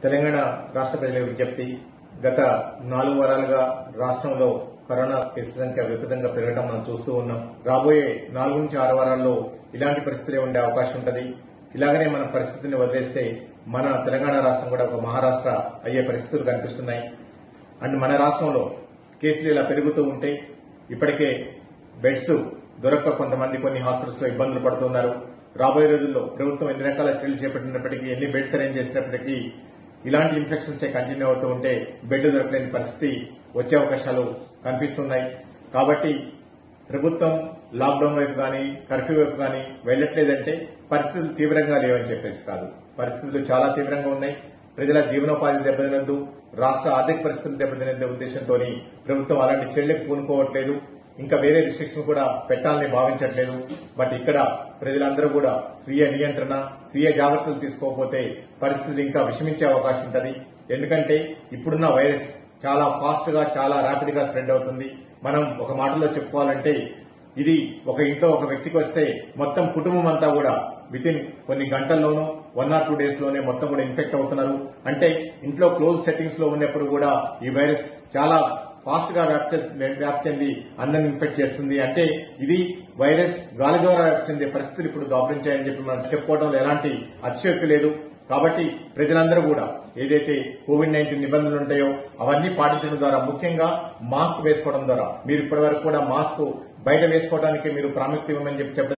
తెలంగాణ రాష్ట్ర ప్రజల విజ్ఞప్తి గత నాలుగు వారాలుగా రాష్ట్రంలో కరోనా కేసుల సంఖ్య విపరీతంగా పెరగడం మనం చూస్తూ ఉన్నాం రాబోయే నాలుగు నుంచి ఆరు వారాల్లో ఇలాంటి పరిస్థితులే ఉండే అవకాశం ఉంటది ఇలాగనే మన పరిస్థితిని వదిలేస్తే మన తెలంగాణ రాష్ట్రం కూడా ఒక మహారాష్ట్ర అయ్యే పరిస్థితులు కనిపిస్తున్నాయి అండ్ మన రాష్ట్రంలో కేసులు ఇలా పెరుగుతూ ఉంటే ఇప్పటికే బెడ్స్ దొరక్క కొంతమంది కొన్ని హాస్పిటల్స్ లో ఇబ్బందులు పడుతున్నారు రాబోయే రోజుల్లో ప్రభుత్వం ఎన్ని రకాల చర్యలు చేపట్టినప్పటికీ ఎన్ని బెడ్స్ అరేంజ్ చేసినప్పటికీ ఇలాంటి ఇన్ఫెక్షన్స్ కంటిన్యూ అవుతూ ఉంటే బెడ్ దొరకలేని పరిస్థితి వచ్చే అవకాశాలు కనిపిస్తున్నాయి కాబట్టి ప్రభుత్వం లాక్డౌన్ వైపు కానీ కర్ఫ్యూ వైపు కానీ వెళ్లట్లేదంటే పరిస్థితులు తీవ్రంగా లేవని చెప్పేసి కాదు పరిస్థితులు చాలా తీవ్రంగా ఉన్నాయి ప్రజల జీవనోపాధి దెబ్బతినద్దు రాష్ట్ర ఆర్థిక పరిస్థితులు దెబ్బతినే ఉద్దేశంతో ప్రభుత్వం అలాంటి చర్యలకు పూనుకోవట్లేదు ఇంకా వేరే రిస్ట్రిక్షన్ కూడా పెట్టాలని భావించట్లేదు బట్ ఇక్కడ ప్రజలందరూ కూడా స్వీయ నియంత్రణ స్వీయ జాగ్రత్తలు తీసుకోకపోతే పరిస్థితులు ఇంకా విషమించే అవకాశం ఉంటది ఎందుకంటే ఇప్పుడున్న వైరస్ చాలా ఫాస్ట్ గా చాలా ర్యాపిడ్ గా స్ప్రెడ్ అవుతుంది మనం ఒక మాటలో చెప్పుకోవాలంటే ఇది ఒక ఇంట్లో ఒక వ్యక్తికి వస్తే మొత్తం కుటుంబం అంతా కూడా విత్ ఇన్ కొన్ని గంటల్లోనూ వన్ ఆర్ టూ డేస్ లోనే మొత్తం కూడా ఇన్ఫెక్ట్ అవుతున్నారు అంటే ఇంట్లో క్లోజ్ సెట్టింగ్స్ లో ఉన్నప్పుడు కూడా ఈ వైరస్ చాలా ఫాస్ట్ గా వ్యాప్తి వ్యాప్తి చెంది అందరిని ఇన్ఫెక్ట్ చేస్తుంది అంటే ఇది వైరస్ గాలి ద్వారా వ్యాప్తి చెందే పరిస్థితులు ఇప్పుడు దాపరించాయని చెప్పి మనం చెప్పుకోవడంలో ఎలాంటి అతిశయోక్తి లేదు కాబట్టి ప్రజలందరూ కూడా ఏదైతే కోవిడ్ నైన్టీన్ నిబంధనలు ఉంటాయో అవన్నీ పాటించడం ద్వారా ముఖ్యంగా మాస్క్ వేసుకోవడం ద్వారా మీరు ఇప్పటివరకు కూడా మాస్క్ బయట వేసుకోవడానికి మీరు ప్రాముఖ్యం ఇవ్వమని చెప్పి చెప్పడం